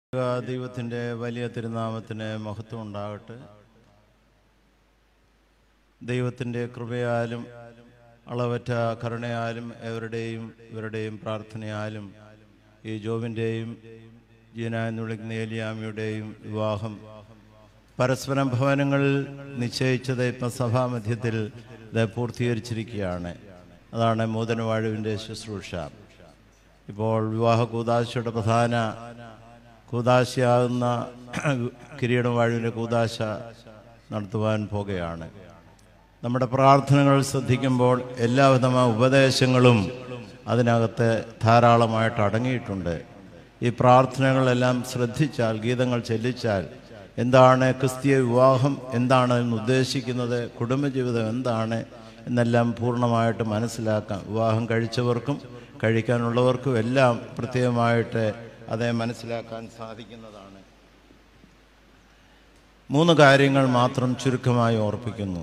ദൈവത്തിൻ്റെ വലിയ തിരുനാമത്തിന് മഹത്വം ഉണ്ടാകട്ടെ ദൈവത്തിൻ്റെ കൃപയാലും അളവറ്റ കരുണയാലും എവരുടെയും ഇവരുടെയും പ്രാർത്ഥനയാലും ഈ ജോബിൻ്റെയും ജീന എന്ന് വിളിക്കുന്ന ഏലിയാമിയുടെയും വിവാഹം പരസ്പരം ഭവനങ്ങളിൽ നിശ്ചയിച്ചത് ഇപ്പം സഭാമധ്യത്തിൽ ഇത് പൂർത്തീകരിച്ചിരിക്കുകയാണ് അതാണ് മോദനവാഴുവിൻ്റെ ശുശ്രൂഷ ഇപ്പോൾ വിവാഹ കൂതാശയുടെ പ്രധാന കൂതാശയാകുന്ന കിരീടം വാഴുവിൻ്റെ കൂതാശ നടത്തുവാൻ പോകുകയാണ് നമ്മുടെ പ്രാർത്ഥനകൾ ശ്രദ്ധിക്കുമ്പോൾ എല്ലാവിധമായ ഉപദേശങ്ങളും അതിനകത്ത് ധാരാളമായിട്ട് അടങ്ങിയിട്ടുണ്ട് ഈ പ്രാർത്ഥനകളെല്ലാം ശ്രദ്ധിച്ചാൽ ഗീതങ്ങൾ ചെല്ലിച്ചാൽ എന്താണ് ക്രിസ്തീയ വിവാഹം എന്താണ് അതിന് ഉദ്ദേശിക്കുന്നത് കുടുംബജീവിതം എന്താണ് എന്നെല്ലാം പൂർണ്ണമായിട്ട് മനസ്സിലാക്കാം വിവാഹം കഴിച്ചവർക്കും കഴിക്കാനുള്ളവർക്കും എല്ലാം പ്രത്യേകമായിട്ട് അതേ മനസ്സിലാക്കാൻ സാധിക്കുന്നതാണ് മൂന്ന് കാര്യങ്ങൾ മാത്രം ചുരുക്കമായി ഓർപ്പിക്കുന്നു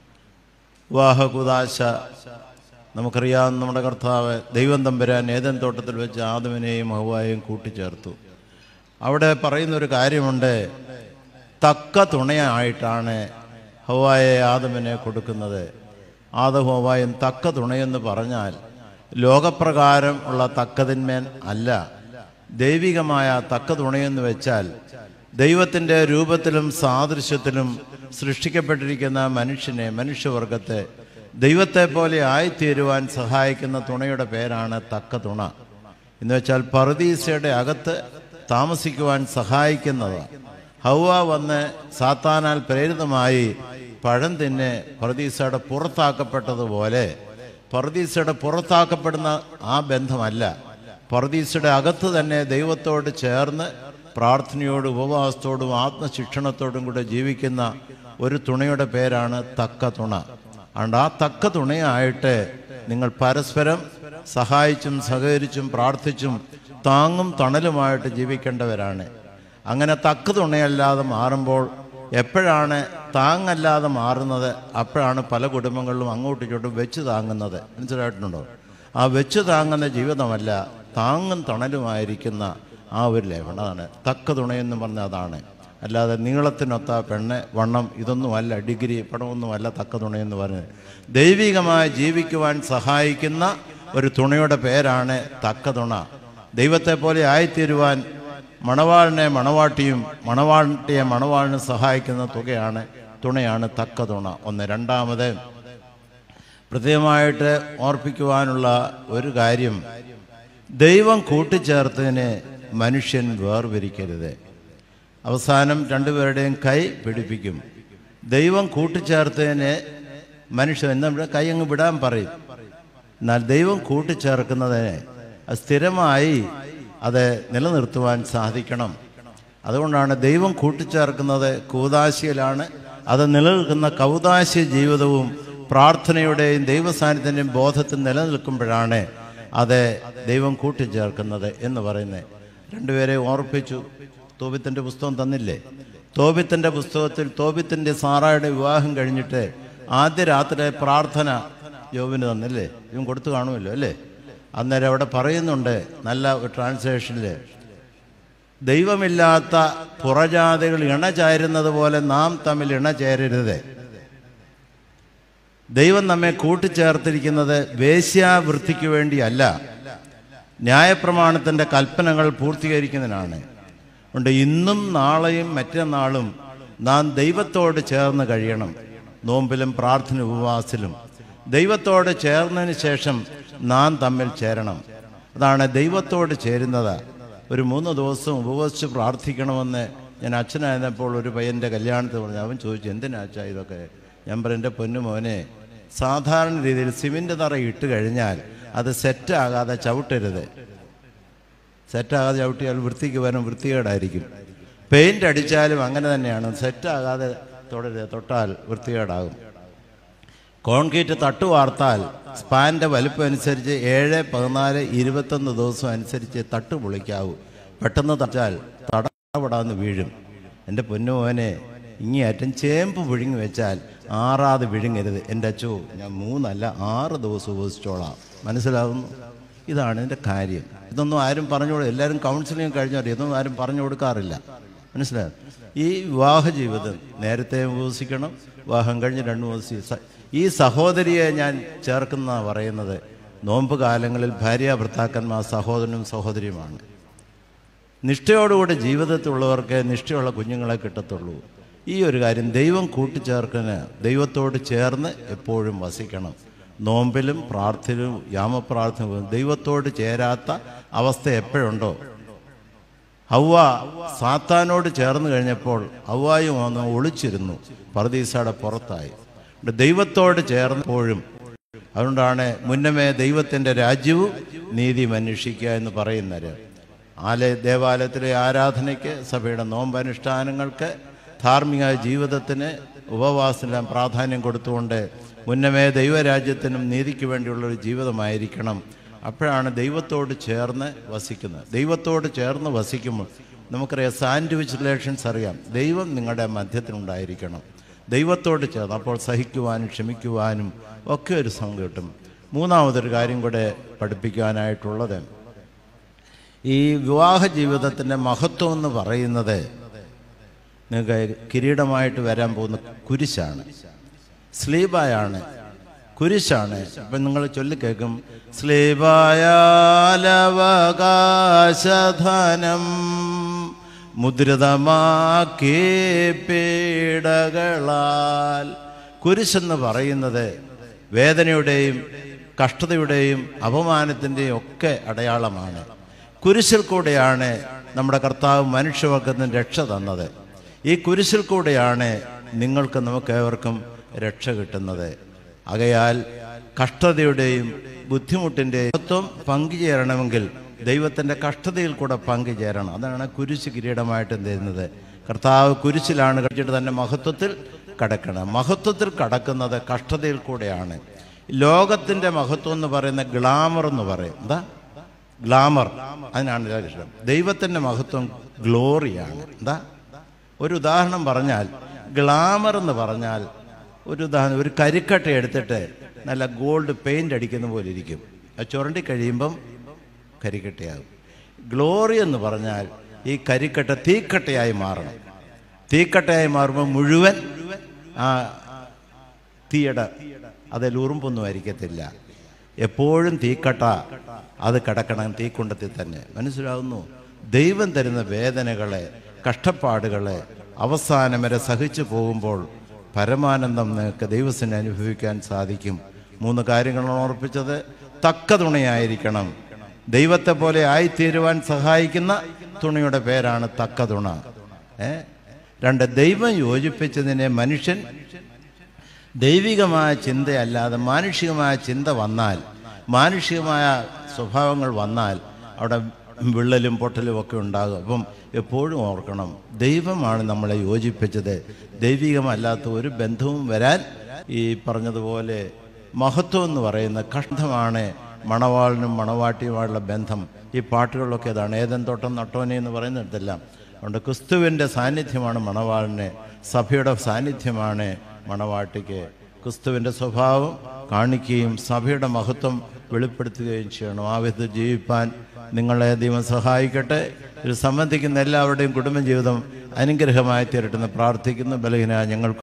വിവാഹ കുതാശ നമുക്കറിയാം നമ്മുടെ കർത്താവ് ദൈവം തമ്പുരാൻ ഏതൻ തോട്ടത്തിൽ വെച്ച് ആദമിനെയും ഹവായെയും കൂട്ടിച്ചേർത്തു അവിടെ പറയുന്ന ഒരു കാര്യമുണ്ട് തക്ക തുണയായിട്ടാണ് ഹവായെ ആദമിനെ കൊടുക്കുന്നത് ആദം ഹവായും തക്ക തുണയെന്ന് പറഞ്ഞാൽ ലോകപ്രകാരം ഉള്ള തക്കതിന്മേൽ അല്ല ദൈവികമായ തക്ക തുണയെന്ന് വെച്ചാൽ ദൈവത്തിൻ്റെ രൂപത്തിലും സാദൃശ്യത്തിലും സൃഷ്ടിക്കപ്പെട്ടിരിക്കുന്ന മനുഷ്യനെ മനുഷ്യവർഗത്തെ ദൈവത്തെ പോലെ ആയിത്തീരുവാൻ സഹായിക്കുന്ന തുണയുടെ പേരാണ് തക്ക തുണ എന്ന് വെച്ചാൽ പറുദീസയുടെ അകത്ത് താമസിക്കുവാൻ സഹായിക്കുന്നത് ഹൗവ വന്ന് സാത്താനാൽ പ്രേരിതമായി പഴം തിന്നെ പറുദീസയുടെ പുറത്താക്കപ്പെട്ടതുപോലെ പറുദീസയുടെ പുറത്താക്കപ്പെടുന്ന ആ ബന്ധമല്ല പറുദീസയുടെ അകത്ത് തന്നെ ദൈവത്തോട് ചേർന്ന് പ്രാർത്ഥനയോടും ഉപവാസത്തോടും ആത്മശിക്ഷണത്തോടും കൂടെ ജീവിക്കുന്ന ഒരു തുണയുടെ പേരാണ് തക്ക തുണ അതുകൊണ്ട് ആ തക്ക തുണയായിട്ട് നിങ്ങൾ പരസ്പരം സഹായിച്ചും സഹകരിച്ചും പ്രാർത്ഥിച്ചും താങ്ങും തണലുമായിട്ട് ജീവിക്കേണ്ടവരാണ് അങ്ങനെ തക്ക തുണയല്ലാതെ മാറുമ്പോൾ എപ്പോഴാണ് താങ്ങല്ലാതെ മാറുന്നത് അപ്പോഴാണ് പല കുടുംബങ്ങളിലും അങ്ങോട്ടും ഇങ്ങോട്ടും വെച്ച് താങ്ങുന്നത് മനസ്സിലായിട്ടുണ്ടോ ആ വെച്ച് താങ്ങുന്ന ജീവിതമല്ല താങ്ങും തണലുമായിരിക്കുന്ന ആ ഒരു ലേഖനം അതാണ് തക്ക തുണയെന്ന് പറഞ്ഞാൽ അതാണ് അല്ലാതെ നീളത്തിനൊത്ത പെണ്ണ് വണ്ണം ഇതൊന്നുമല്ല ഡിഗ്രി പണമൊന്നുമല്ല തക്ക തുണയെന്ന് പറഞ്ഞത് ദൈവികമായി ജീവിക്കുവാൻ സഹായിക്കുന്ന ഒരു തുണയുടെ പേരാണ് തക്ക തുണ ദൈവത്തെ പോലെ ആയിത്തീരുവാൻ മണവാളിനെ മണവാട്ടിയും മണവാട്ടിയെ മണവാളിന് സഹായിക്കുന്ന തുകയാണ് തുണയാണ് തക്ക തുണ ഒന്ന് രണ്ടാമത് പ്രത്യേകമായിട്ട് ഓർപ്പിക്കുവാനുള്ള ഒരു കാര്യം ദൈവം കൂട്ടിച്ചേർത്തതിനെ മനുഷ്യൻ വേർതിരിക്കരുത് അവസാനം രണ്ടുപേരുടെയും കൈ പിടിപ്പിക്കും ദൈവം കൂട്ടിച്ചേർത്തതിനെ മനുഷ്യൻ നമ്മുടെ കൈ അങ്ങ് വിടാൻ പറയും എന്നാൽ ദൈവം കൂട്ടിച്ചേർക്കുന്നതിനെ അത് സ്ഥിരമായി അത് നിലനിർത്തുവാൻ സാധിക്കണം അതുകൊണ്ടാണ് ദൈവം കൂട്ടിച്ചേർക്കുന്നത് കൂതാശിയിലാണ് അത് നിലനിൽക്കുന്ന കൗതാശി ജീവിതവും പ്രാർത്ഥനയുടെയും ദൈവസാന്നിധ്യത്തിൻ്റെയും ബോധത്തിൽ നിലനിൽക്കുമ്പോഴാണ് അത് ദൈവം കൂട്ടിച്ചേർക്കുന്നത് എന്ന് പറയുന്നത് രണ്ടുപേരെ ഓർപ്പിച്ചു തോബിത്തിൻ്റെ പുസ്തകം തന്നില്ലേ തോബിത്തിൻ്റെ പുസ്തകത്തിൽ തോബിത്തിൻ്റെ സാറായുടെ വിവാഹം കഴിഞ്ഞിട്ട് ആദ്യ രാത്രി പ്രാർത്ഥന ജോബിന് തന്നില്ലേ ഇവൻ കൊടുത്തു കാണുമല്ലോ അല്ലേ അന്നേരം അവിടെ പറയുന്നുണ്ട് നല്ല ഒരു ട്രാൻസ്ലേഷനിൽ ദൈവമില്ലാത്ത പുറജാതികൾ ഇണചേരുന്നത് പോലെ നാം തമ്മിൽ ഇണചേരരുത് ദൈവം നമ്മെ കൂട്ടിച്ചേർത്തിരിക്കുന്നത് വേശ്യാവൃത്തിക്ക് വേണ്ടിയല്ല ന്യായപ്രമാണത്തിൻ്റെ കൽപ്പനകൾ പൂർത്തീകരിക്കുന്നതിനാണ് അതുകൊണ്ട് ഇന്നും നാളെയും മറ്റന്നാളും നാം ദൈവത്തോട് ചേർന്ന് കഴിയണം നോമ്പിലും പ്രാർത്ഥന ഉപവാസത്തിലും ദൈവത്തോട് ചേർന്നതിന് ശേഷം നാം തമ്മിൽ ചേരണം അതാണ് ദൈവത്തോട് ചേരുന്നത് ഒരു മൂന്ന് ദിവസം ഉപവസിച്ച് പ്രാർത്ഥിക്കണമെന്ന് ഞാൻ അച്ഛനായിരുന്നപ്പോൾ ഒരു പയ്യൻ്റെ കല്യാണത്തിൽ പറഞ്ഞു അവൻ ചോദിച്ചു എന്തിനാ അച്ഛാ ഇതൊക്കെ ഞാൻ പറഞ്ഞു എൻ്റെ പൊന്നു മോനെ സാധാരണ രീതിയിൽ സിമെൻ്റ് തറ ഇട്ട് കഴിഞ്ഞാൽ അത് സെറ്റാകാതെ ചവിട്ടരുത് സെറ്റാകാതെ ചവിട്ടിയാൽ വൃത്തിക്ക് വരും വൃത്തികേടായിരിക്കും പെയിൻ്റ് അടിച്ചാലും അങ്ങനെ തന്നെയാണ് സെറ്റാകാതെ തൊടരുത് തൊട്ടാൽ വൃത്തികേടാകും കോൺക്രീറ്റ് തട്ട് വാർത്താൽ സ്പാൻ്റെ വലുപ്പം അനുസരിച്ച് ഏഴ് പതിനാല് ഇരുപത്തൊന്ന് ദിവസം അനുസരിച്ച് തട്ട് പൊളിക്കാവൂ പെട്ടെന്ന് തച്ചാൽ തടപടാന്ന് വീഴും എൻ്റെ പൊന്നുമോനെ ഇങ്ങേയറ്റം ചേമ്പ് വിഴുങ്ങി വെച്ചാൽ ആറാതെ വിഴുങ്ങരുത് എൻ്റെ അച്ചോ ഞാൻ മൂന്നല്ല ആറ് ദിവസം ഉപസിച്ചോളാം മനസ്സിലാകുന്നു ഇതാണ് ഇതിൻ്റെ കാര്യം ഇതൊന്നും ആരും പറഞ്ഞു കൊടു എല്ലാവരും കൗൺസിലിംഗ് കഴിഞ്ഞാൽ ഇതൊന്നും ആരും പറഞ്ഞു കൊടുക്കാറില്ല മനസ്സിലായോ ഈ വിവാഹ ജീവിതം നേരത്തെ ഉപസിക്കണം വിവാഹം കഴിഞ്ഞ് രണ്ട് മൂന്ന് ഈ സഹോദരിയെ ഞാൻ ചേർക്കുന്ന പറയുന്നത് നോമ്പ് കാലങ്ങളിൽ ഭാര്യ ഭർത്താക്കന്മാർ സഹോദരനും സഹോദരിയുമാണ് നിഷ്ഠയോടുകൂടി ജീവിതത്തിലുള്ളവർക്ക് നിഷ്ഠയുള്ള കുഞ്ഞുങ്ങളെ കിട്ടത്തുള്ളൂ ഈ ഒരു കാര്യം ദൈവം കൂട്ടിച്ചേർക്കന് ദൈവത്തോട് ചേർന്ന് എപ്പോഴും വസിക്കണം നോമ്പിലും പ്രാർത്ഥനയും യാമപ്രാർത്ഥനയും ദൈവത്തോട് ചേരാത്ത അവസ്ഥ എപ്പോഴുണ്ടോ ഹൗവ സാത്താനോട് ചേർന്ന് കഴിഞ്ഞപ്പോൾ ഹൗവായും ഒന്ന് ഒളിച്ചിരുന്നു പർദീസയുടെ പുറത്തായി അതുകൊണ്ട് ദൈവത്തോട് ചേർന്നപ്പോഴും അതുകൊണ്ടാണ് മുന്നമേ ദൈവത്തിൻ്റെ രാജ്യവും നീതിയും അന്വേഷിക്കുക എന്ന് പറയുന്നത് ആലയ ദേവാലയത്തിലെ ആരാധനയ്ക്ക് സഭയുടെ നോമ്പനുഷ്ഠാനങ്ങൾക്ക് ധാർമ്മിക ജീവിതത്തിന് ഉപവാസത്തിനെല്ലാം പ്രാധാന്യം കൊടുത്തുകൊണ്ട് മുന്നമേ ദൈവരാജ്യത്തിനും നീതിക്ക് വേണ്ടിയുള്ളൊരു ജീവിതമായിരിക്കണം അപ്പോഴാണ് ദൈവത്തോട് ചേർന്ന് വസിക്കുന്നത് ദൈവത്തോട് ചേർന്ന് വസിക്കുമ്പോൾ നമുക്കറിയാം സാൻഡ്വിച്ച് റിലേഷൻസ് അറിയാം ദൈവം നിങ്ങളുടെ മധ്യത്തിനുണ്ടായിരിക്കണം ദൈവത്തോട് ചേർന്ന് അപ്പോൾ സഹിക്കുവാനും ക്ഷമിക്കുവാനും ഒക്കെ ഒരു സമയം കിട്ടും മൂന്നാമതൊരു കാര്യം കൂടെ പഠിപ്പിക്കാനായിട്ടുള്ളത് ഈ വിവാഹ ജീവിതത്തിൻ്റെ മഹത്വം എന്ന് പറയുന്നത് നിങ്ങൾക്ക് കിരീടമായിട്ട് വരാൻ പോകുന്ന കുരിശാണ് സ്ലീബായാണ് കുരിശാണ് അപ്പം നിങ്ങൾ ചൊല്ലിക്കേൾക്കും സ്ലീബായാലവകാശധനം മുദ്രിതമാക്കി പീഡകളാൽ കുരിശെന്ന് പറയുന്നത് വേദനയുടെയും കഷ്ടതയുടെയും അപമാനത്തിൻ്റെയും ഒക്കെ അടയാളമാണ് കുരിശിൽ കൂടെയാണ് നമ്മുടെ കർത്താവ് മനുഷ്യവർഗത്തിന് രക്ഷ തന്നത് ഈ കുരിശിൽ കൂടെയാണ് നിങ്ങൾക്ക് നമുക്ക് ഏവർക്കും രക്ഷ കിട്ടുന്നത് ആകയാൽ കഷ്ടതയുടെയും ബുദ്ധിമുട്ടിൻ്റെയും മഹത്വം പങ്കുചേരണമെങ്കിൽ ദൈവത്തിൻ്റെ കഷ്ടതയിൽ കൂടെ പങ്കുചേരണം അതാണ് കുരിശ് കിരീടമായിട്ട് തരുന്നത് കർത്താവ് കുരിശിലാണ് കഴിച്ചിട്ട് തന്നെ മഹത്വത്തിൽ കടക്കണം മഹത്വത്തിൽ കടക്കുന്നത് കഷ്ടതയിൽ കൂടെയാണ് ലോകത്തിൻ്റെ മഹത്വം എന്ന് പറയുന്ന ഗ്ലാമർ എന്ന് പറയും എന്താ ഗ്ലാമർ അതിനാണ് എല്ലാവർക്കും ഇഷ്ടം ദൈവത്തിൻ്റെ മഹത്വം ഗ്ലോറിയാണ് എന്താ ഒരു ഉദാഹരണം പറഞ്ഞാൽ ഗ്ലാമർ എന്ന് പറഞ്ഞാൽ ഒരു ഉദാഹരണം ഒരു കരിക്കട്ട എടുത്തിട്ട് നല്ല ഗോൾഡ് പെയിൻ്റ് അടിക്കുന്ന പോലെ ഇരിക്കും അത് ചുരണ്ടി കഴിയുമ്പം കരിക്കട്ടയാകും ഗ്ലോറി എന്ന് പറഞ്ഞാൽ ഈ കരിക്കട്ട തീക്കട്ടയായി മാറണം തീക്കട്ടയായി മാറുമ്പോൾ മുഴുവൻ ആ തീയുടെ അതിൽ ഉറുമ്പൊന്നും ആയിരിക്കത്തില്ല എപ്പോഴും തീക്കട്ട അത് കിടക്കണം തീക്കുണ്ടത്തിൽ തന്നെ മനസ്സിലാവുന്നു ദൈവം തരുന്ന വേദനകളെ കഷ്ടപ്പാടുകളെ അവസാനം വരെ സഹിച്ചു പോകുമ്പോൾ പരമാനന്ദം നിങ്ങൾക്ക് ദൈവത്തിന് അനുഭവിക്കാൻ സാധിക്കും മൂന്ന് കാര്യങ്ങളാണ് ഓർപ്പിച്ചത് തക്ക തുണയായിരിക്കണം ദൈവത്തെ പോലെ ആയിത്തീരുവാൻ സഹായിക്കുന്ന തുണയുടെ പേരാണ് തക്ക തുണ ഏ രണ്ട് ദൈവം യോജിപ്പിച്ചതിനെ മനുഷ്യൻ ദൈവികമായ ചിന്തയല്ലാതെ മാനുഷികമായ ചിന്ത വന്നാൽ മാനുഷികമായ സ്വഭാവങ്ങൾ വന്നാൽ അവിടെ വിള്ളലും പൊട്ടലും ഒക്കെ ഉണ്ടാകും അപ്പം എപ്പോഴും ഓർക്കണം ദൈവമാണ് നമ്മളെ യോജിപ്പിച്ചത് ദൈവികമല്ലാത്ത ഒരു ബന്ധവും വരാൻ ഈ പറഞ്ഞതുപോലെ മഹത്വം എന്ന് പറയുന്ന കഷ്ടമാണ് മണവാളിനും മണവാട്ടിയുമായുള്ള ബന്ധം ഈ പാട്ടുകളിലൊക്കെ അതാണ് ഏതൻ തോട്ടം നട്ടോനെ എന്ന് പറയുന്നിടത്തെല്ലാം അതുകൊണ്ട് ക്രിസ്തുവിൻ്റെ സാന്നിധ്യമാണ് മണവാളിന് സഭയുടെ സാന്നിധ്യമാണ് മണവാട്ടിക്ക് ക്രിസ്തുവിൻ്റെ സ്വഭാവം കാണിക്കുകയും സഭയുടെ മഹത്വം വെളിപ്പെടുത്തുകയും ചെയ്യണം ആ വിധത്തിൽ ജീവിപ്പാൻ നിങ്ങളെ ദൈവം സഹായിക്കട്ടെ ഇത് സംബന്ധിക്കുന്ന എല്ലാവരുടെയും കുടുംബജീവിതം അനുഗ്രഹമായി തീരട്ടെന്ന് പ്രാർത്ഥിക്കുന്നു ബലഹീന ഞങ്ങൾക്ക്